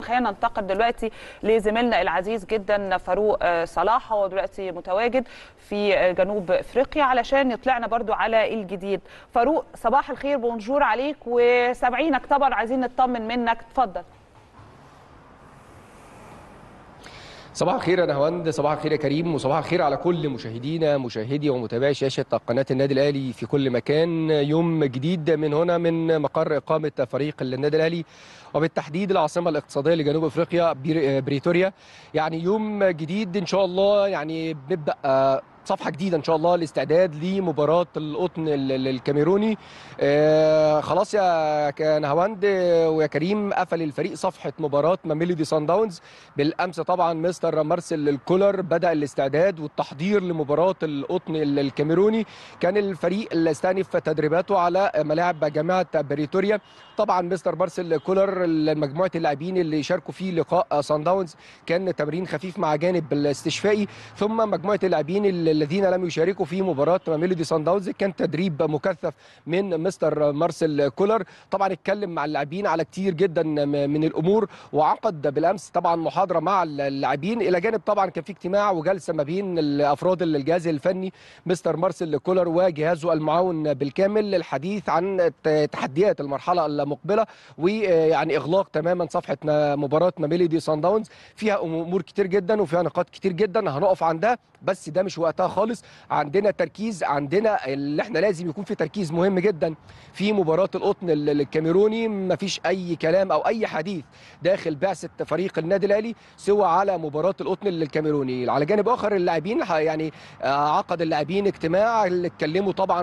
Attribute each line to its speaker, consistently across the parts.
Speaker 1: خلينا ننتقل دلوقتي لزميلنا العزيز جدا فاروق صلاح هو دلوقتي متواجد في جنوب افريقيا علشان يطلعنا برضو على الجديد فاروق صباح الخير بونجور عليك وسامعينك طبعا عايزين نطمن منك اتفضل
Speaker 2: صباح الخير يا نهاوند صباح الخير يا كريم وصباح الخير على كل مشاهدينا مشاهدي ومتابعي شاشه قناه النادي الاهلي في كل مكان يوم جديد من هنا من مقر اقامه فريق النادي الاهلي وبالتحديد العاصمه الاقتصاديه لجنوب افريقيا بريتوريا يعني يوم جديد ان شاء الله يعني بنبدا صفحه جديده ان شاء الله الاستعداد لمباراه القطن الكاميروني آه خلاص يا نهاوند ويا كريم قفل الفريق صفحه مباراه ميلودي سان داونز بالامس طبعا مستر مارسيل الكولر بدا الاستعداد والتحضير لمباراه القطن الكاميروني كان الفريق اللي استأنف تدريباته على ملاعب جامعه بريتوريا طبعا مستر مارسيل كولر مجموعه اللاعبين اللي شاركوا في لقاء سان داونز كان تمرين خفيف مع جانب الاستشفائي ثم مجموعه اللاعبين الذين لم يشاركوا في مباراه ميلودي سان داونز كان تدريب مكثف من مستر مارسيل كولر طبعا اتكلم مع اللاعبين على كتير جدا من الامور وعقد بالامس طبعا محاضره مع اللاعبين الى جانب طبعا كان في اجتماع وجلسه ما بين الافراد الجهاز الفني مستر مارسيل كولر وجهازه المعاون بالكامل للحديث عن تحديات المرحله المقبله ويعني اغلاق تماما صفحه مباراه ميلودي سان داونز فيها امور كتير جدا وفيها نقاط كتير جدا هنقف عندها بس ده مش وقتها خالص عندنا تركيز عندنا اللي احنا لازم يكون في تركيز مهم جدا في مباراه القطن الكاميروني مفيش اي كلام او اي حديث داخل بعثه فريق النادي الاهلي سوى على مباراه القطن الكاميروني على جانب اخر اللاعبين يعني عقد اللاعبين اجتماع اللي اتكلموا طبعا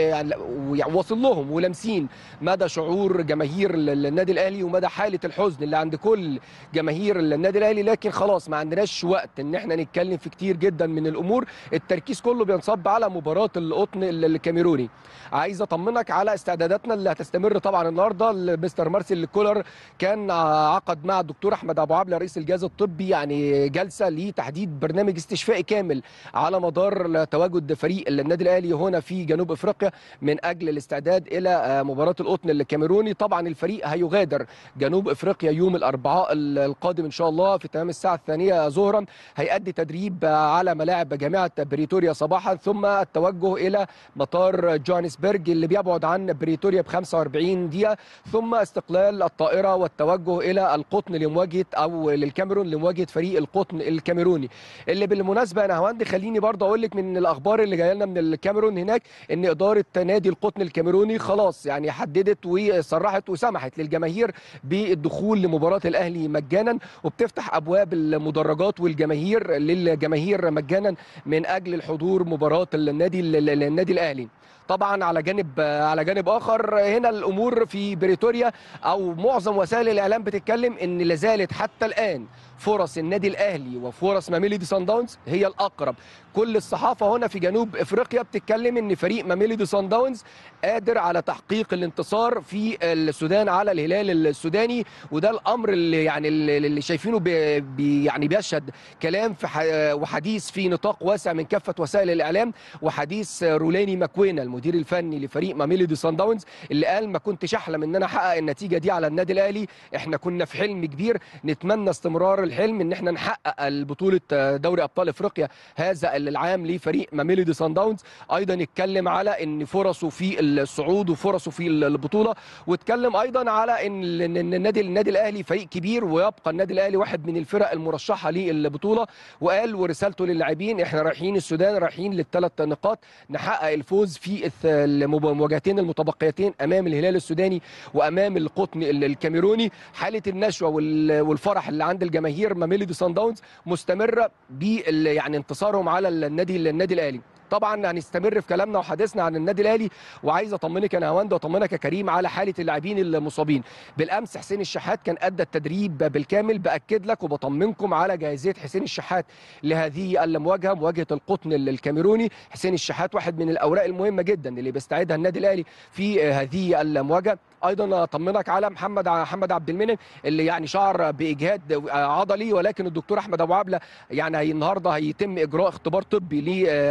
Speaker 2: ووصل لهم ولامسين مدى شعور جماهير النادي الاهلي ومدى حاله الحزن اللي عند كل جماهير النادي الاهلي لكن خلاص ما عندناش وقت ان احنا نتكلم في كتير جدا من الامور التركيز كله بينصب على مباراه القطن الكاميروني عايز اطمنك على استعداداتنا اللي هتستمر طبعا النهارده مستر مارسيل كولر كان عقد مع الدكتور احمد ابو عبله رئيس الجهاز الطبي يعني جلسه لتحديد برنامج استشفائي كامل على مدار تواجد فريق النادي الاهلي هنا في جنوب افريقيا من اجل الاستعداد الى مباراه القطن الكاميروني طبعا الفريق هيغادر جنوب افريقيا يوم الاربعاء القادم ان شاء الله في تمام الساعه الثانيه ظهرا هيأدي تدريب على ملاعب جامعه بريتوريا صباحا ثم التوجه الى مطار جوهانسبرج اللي بيبعد عن بريتوريا ب 45 دقيقه ثم استقلال الطائره والتوجه الى القطن لمواجهه او للكاميرون لمواجهه فريق القطن الكاميروني اللي بالمناسبه انا هواند خليني برضه اقول لك من الاخبار اللي جايه لنا من الكاميرون هناك ان اداره نادي القطن الكاميروني خلاص يعني حددت وصرحت وسمحت للجماهير بالدخول لمباراه الاهلي مجانا وبتفتح ابواب المدرجات والجماهير للجماهير مجانا من اجل الحضور مباراه النادي النادي الاهلي طبعا على جانب على جانب اخر هنا الامور في بريتوريا او معظم وسائل الاعلام بتتكلم ان لازالت حتى الان فرص النادي الاهلي وفرص ماميلودي سان داونز هي الاقرب كل الصحافه هنا في جنوب افريقيا بتتكلم ان فريق ماميلودي سان داونز قادر على تحقيق الانتصار في السودان على الهلال السوداني وده الامر اللي يعني اللي شايفينه بي بي يعني بيشهد كلام في وحديث في نطاق واسع من كافه وسائل الاعلام وحديث رولاني ماكوينا المدير الفني لفريق ماميلودي سان داونز اللي قال ما كنتش احلم ان انا احقق النتيجه دي على النادي الاهلي احنا كنا في حلم كبير نتمنى استمرار الحلم ان احنا نحقق البطوله دوري ابطال افريقيا هذا العام لفريق ماميلودي سان داونز ايضا اتكلم على ان فرصه في الصعود وفرصه في البطوله واتكلم ايضا على ان النادي النادي الاهلي فريق كبير ويبقى النادي الاهلي واحد من الفرق المرشحه للبطوله وقال ورسالته للاعبين احنا رايحين السودان رايحين للثلاث نقاط نحقق الفوز في المواجهتين المتبقيتين امام الهلال السوداني وامام القطن الكاميروني حاله النشوه والفرح اللي عند الجماهير ماميلودي سان داونز مستمره ب يعني انتصارهم على النادي النادي الاهلي طبعا هنستمر في كلامنا وحديثنا عن النادي الاهلي وعايز اطمنك انا هوند واطمنك يا كريم على حاله اللاعبين المصابين بالامس حسين الشحات كان ادى التدريب بالكامل باكد لك وبطمنكم على جاهزيه حسين الشحات لهذه المواجهه مواجهه القطن الكاميروني حسين الشحات واحد من الاوراق المهمه جدا اللي بيستعيدها النادي الاهلي في هذه المواجهه ايضا اطمنك على محمد محمد عبد المنعم اللي يعني شعر باجهاد عضلي ولكن الدكتور احمد ابو عبله يعني النهارده هيتم اجراء اختبار طبي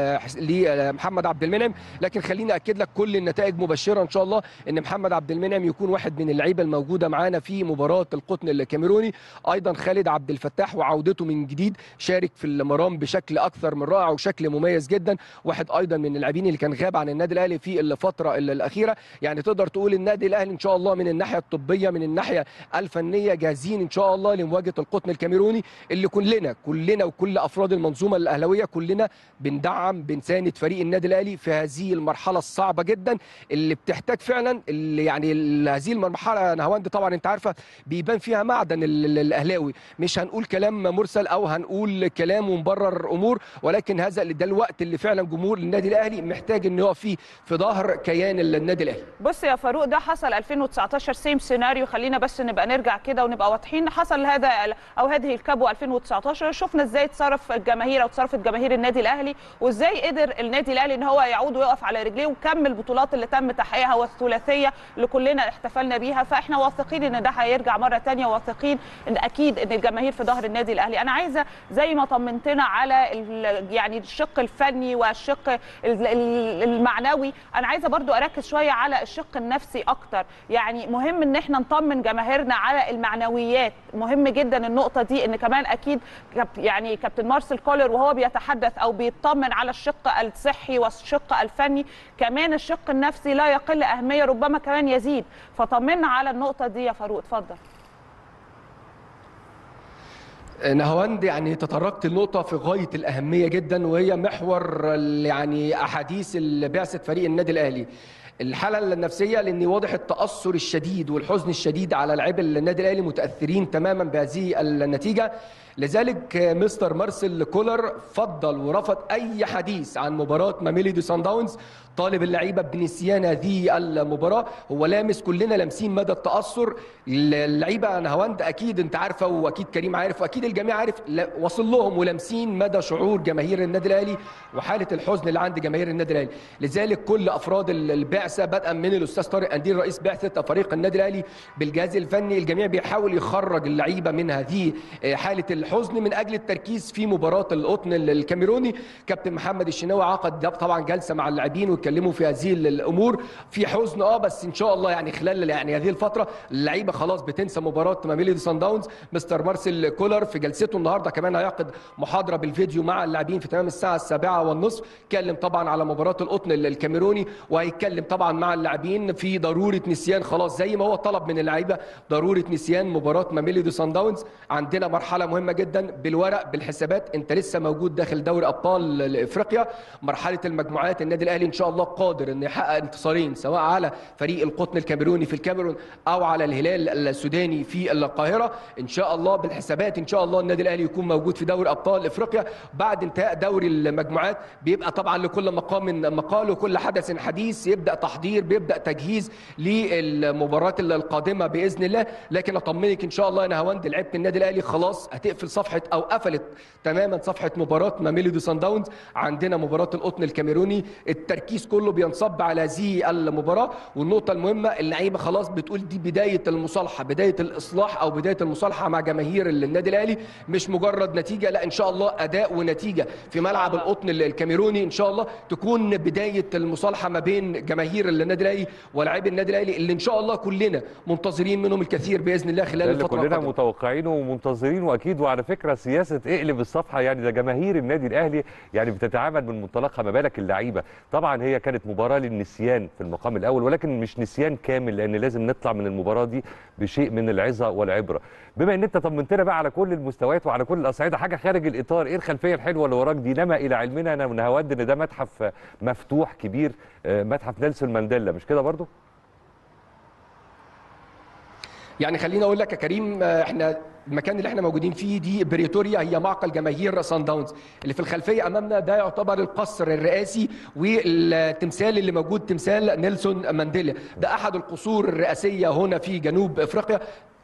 Speaker 2: لمحمد عبد المنعم لكن خليني اكد لك كل النتائج مبشره ان شاء الله ان محمد عبد المنعم يكون واحد من اللعيبه الموجوده معانا في مباراه القطن الكاميروني ايضا خالد عبد الفتاح وعودته من جديد شارك في المرام بشكل اكثر من رائع وشكل مميز جدا واحد ايضا من اللاعبين اللي كان غاب عن النادي الاهلي في الفتره الاخيره يعني تقدر تقول النادي الاهلي ان شاء الله من الناحيه الطبيه من الناحيه الفنيه جاهزين ان شاء الله لمواجهه القطن الكاميروني اللي كلنا كلنا وكل افراد المنظومه الاهلاويه كلنا بندعم بنساند فريق النادي الاهلي في هذه المرحله الصعبه جدا اللي بتحتاج فعلا اللي يعني ال- هذه المرحله نهاوند طبعا انت عارفه بيبان فيها معدن ال- ال- الاهلاوي مش هنقول كلام مرسل او هنقول كلام ومبرر امور ولكن هذا اللي- ده الوقت اللي فعلا جمهور النادي الاهلي محتاج انه يقف فيه في ظهر كيان النادي الاهلي
Speaker 1: بص يا فاروق ده حصل 2019 سيم سيناريو خلينا بس نبقى نرجع كده ونبقى واضحين حصل هذا او هذه الكبوه 2019 شفنا ازاي اتصرف الجماهير او اتصرفت جماهير النادي الاهلي وازاي قدر النادي الاهلي ان هو يعود ويقف على رجليه وكمل البطولات اللي تم تحقيقها والثلاثيه اللي كلنا احتفلنا بيها فاحنا واثقين ان ده هيرجع مره ثانيه واثقين ان اكيد ان الجماهير في ظهر النادي الاهلي انا عايزه زي ما طمنتنا على ال- يعني الشق الفني والشق ال- ال- المعنوي انا عايزه برضو اركز شويه على الشق النفسي اكتر يعني مهم ان احنا نطمن جماهيرنا على المعنويات مهم جدا النقطه دي ان كمان اكيد كاب- يعني كابتن مارسيل كولر وهو بيتحدث او بيطمن على الشق الصحي والشق الفني كمان الشق النفسي لا يقل اهميه ربما كمان يزيد فطمنا على النقطه دي يا فاروق اتفضل
Speaker 2: نهاوند يعني تطرقت لنقطة في غاية الأهمية جدا وهي محور ال- يعني أحاديث بعثة فريق النادي الأهلي. الحالة النفسية لأن واضح التأثر الشديد والحزن الشديد على لاعبي النادي الأهلي متأثرين تماما بهذه النتيجة. لذلك مستر مارسيل كولر فضل ورفض أي حديث عن مباراة ماميليدي سان داونز طالب اللعيبه بنسيان هذه المباراه هو لامس كلنا لامسين مدى التاثر اللعيبه نهاوند اكيد انت عارفه واكيد كريم عارف واكيد الجميع عارف لا- واصل لهم ولامسين مدى شعور جماهير النادي الاهلي وحاله الحزن اللي عند جماهير النادي الاهلي لذلك كل افراد ال- البعثه بدءا من الاستاذ طارق انديل رئيس بعثه فريق النادي الاهلي بالجهاز الفني الجميع بيحاول يخرج اللعيبه من هذه آه، حاله الحزن من اجل التركيز في مباراه القطن الكاميروني كابتن محمد الشناوي عقد طبعا جلسه مع اللاعبين واتكلموا في هذه الامور في حزن اه بس ان شاء الله يعني خلال يعني هذه الفتره اللعيبه خلاص بتنسى مباراه ماميليدي سان داونز مستر مارسيل كولر في جلسته النهارده كمان هيعقد محاضره بالفيديو مع اللاعبين في تمام الساعه السابعة والنصف اتكلم طبعا على مباراه القطن الكاميروني وهيتكلم طبعا مع اللاعبين في ضروره نسيان خلاص زي ما هو طلب من اللعيبه ضروره نسيان مباراه ماميليدي سان داونز عندنا مرحله مهمه جدا بالورق بالحسابات انت لسه موجود داخل دوري ابطال افريقيا مرحله المجموعات النادي الاهلي ان شاء الله قادر انه يحقق انتصارين سواء على فريق القطن الكاميروني في الكاميرون او على الهلال السوداني في القاهره ان شاء الله بالحسابات ان شاء الله النادي الاهلي يكون موجود في دوري ابطال افريقيا بعد انتهاء دوري المجموعات بيبقى طبعا لكل مقام مقال وكل حدث حديث يبدا تحضير بيبدا تجهيز للمباراه القادمه باذن الله لكن اطمنك ان شاء الله يا نهاوند لعيبه النادي الاهلي خلاص هتقفل صفحه او قفلت تماما صفحه مباراه ماميلودي سان داونز عندنا مباراه القطن الكاميروني التركيز كله بينصب على هذه المباراه والنقطه المهمه اللعيبه خلاص بتقول دي بدايه المصالحه بدايه الاصلاح او بدايه المصالحه مع جماهير النادي الاهلي مش مجرد نتيجه لا ان شاء الله اداء ونتيجه في ملعب القطن الكاميروني ان شاء الله تكون بدايه المصالحه ما بين جماهير النادي الاهلي ولاعبي النادي الاهلي اللي ان شاء الله كلنا منتظرين منهم الكثير باذن الله خلال
Speaker 3: ده اللي
Speaker 2: الفتره
Speaker 3: كلنا
Speaker 2: القادمه
Speaker 3: متوقعينه ومنتظرين واكيد وعلى فكره سياسه اقلب الصفحه يعني ده جماهير النادي الاهلي يعني بتتعامل من منطلقها ما بالك اللعيبه طبعا هي كانت مباراه للنسيان في المقام الاول ولكن مش نسيان كامل لان لازم نطلع من المباراه دي بشيء من العظه والعبره بما ان انت طمنتنا بقى على كل المستويات وعلى كل الاصعده حاجه خارج الاطار ايه الخلفيه الحلوه اللي وراك دي نما الى علمنا انا نهود ان ده متحف مفتوح كبير آه، متحف نيلسون مانديلا مش كده برضو
Speaker 2: يعني خليني اقول لك يا كريم آه، احنا المكان اللي احنا موجودين فيه دي بريتوريا هي معقل جماهير سان داونز اللي في الخلفيه امامنا ده يعتبر القصر الرئاسي والتمثال اللي موجود تمثال نيلسون مانديلا ده احد القصور الرئاسيه هنا في جنوب افريقيا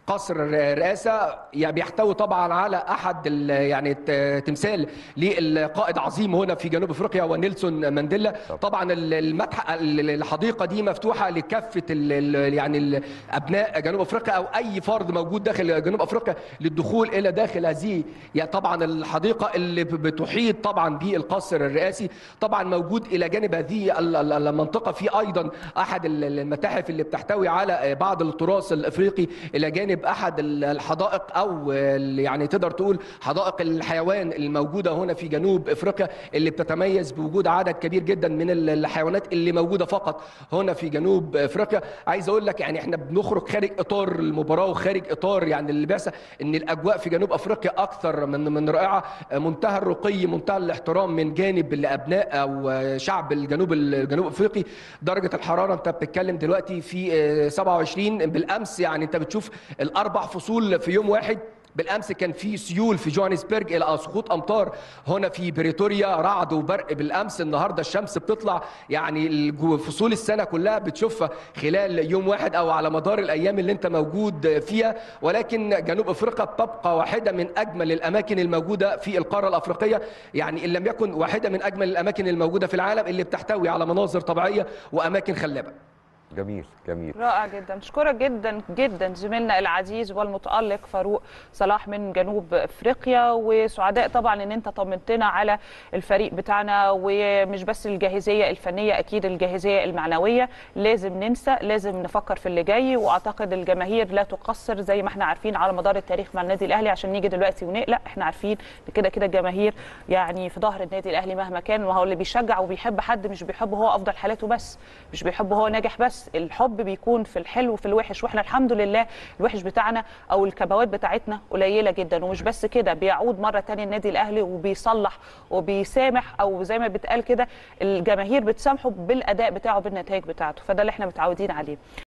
Speaker 2: قصر الرئاسه يعني بيحتوي طبعا على احد ال- يعني ت- تمثال للقائد عظيم هنا في جنوب افريقيا ونيلسون مانديلا طبعا ال- المتحف ال- الحديقه دي مفتوحه لكافه ال- ال- يعني ال- ابناء جنوب افريقيا او اي فرد موجود داخل جنوب افريقيا للدخول الى داخل هذه يعني طبعا الحديقه اللي ب- بتحيط طبعا بالقصر الرئاسي طبعا موجود الى جانب هذه ال- ال- المنطقه في ايضا احد ال- المتاحف اللي بتحتوي على بعض التراث الافريقي الى جانب احد ال- الحدائق او ال- يعني تقدر تقول حدائق الحيوان الموجوده هنا في جنوب افريقيا اللي بتتميز بوجود عدد كبير جدا من ال- الحيوانات اللي موجوده فقط هنا في جنوب افريقيا عايز اقول لك يعني احنا بنخرج خارج اطار المباراه وخارج اطار يعني البعثه ان الاجواء في جنوب افريقيا اكثر من من رائعه منتهى الرقي منتهى الاحترام من جانب الابناء او شعب الجنوب الجنوب افريقي درجه الحراره انت بتتكلم دلوقتي في آه، 27 بالامس يعني انت بتشوف الاربع فصول في يوم واحد بالامس كان في سيول في جوهانسبرج الى سقوط امطار هنا في بريتوريا رعد وبرق بالامس النهارده الشمس بتطلع يعني الجو- فصول السنه كلها بتشوفها خلال يوم واحد او على مدار الايام اللي انت موجود فيها ولكن جنوب افريقيا بتبقى واحده من اجمل الاماكن الموجوده في القاره الافريقيه يعني ان لم يكن واحده من اجمل الاماكن الموجوده في العالم اللي بتحتوي على مناظر طبيعيه واماكن خلابه
Speaker 3: جميل جميل
Speaker 1: رائع جدا مشكورة جدا جدا زميلنا العزيز والمتألق فاروق صلاح من جنوب افريقيا وسعداء طبعا ان انت طمنتنا على الفريق بتاعنا ومش بس الجاهزية الفنية اكيد الجاهزية المعنوية لازم ننسى لازم نفكر في اللي جاي واعتقد الجماهير لا تقصر زي ما احنا عارفين على مدار التاريخ مع النادي الاهلي عشان نيجي دلوقتي ونقلق احنا عارفين ان كده كده الجماهير يعني في ظهر النادي الاهلي مهما كان وهو اللي بيشجع وبيحب حد مش بيحبه هو افضل حالاته بس مش بيحبه هو ناجح بس الحب بيكون في الحلو وفي الوحش واحنا الحمد لله الوحش بتاعنا او الكبوات بتاعتنا قليله جدا ومش بس كده بيعود مره تانية النادي الاهلي وبيصلح وبيسامح او زي ما بتقال كده الجماهير بتسامحه بالاداء بتاعه بالنتائج بتاعته فده اللي احنا متعودين عليه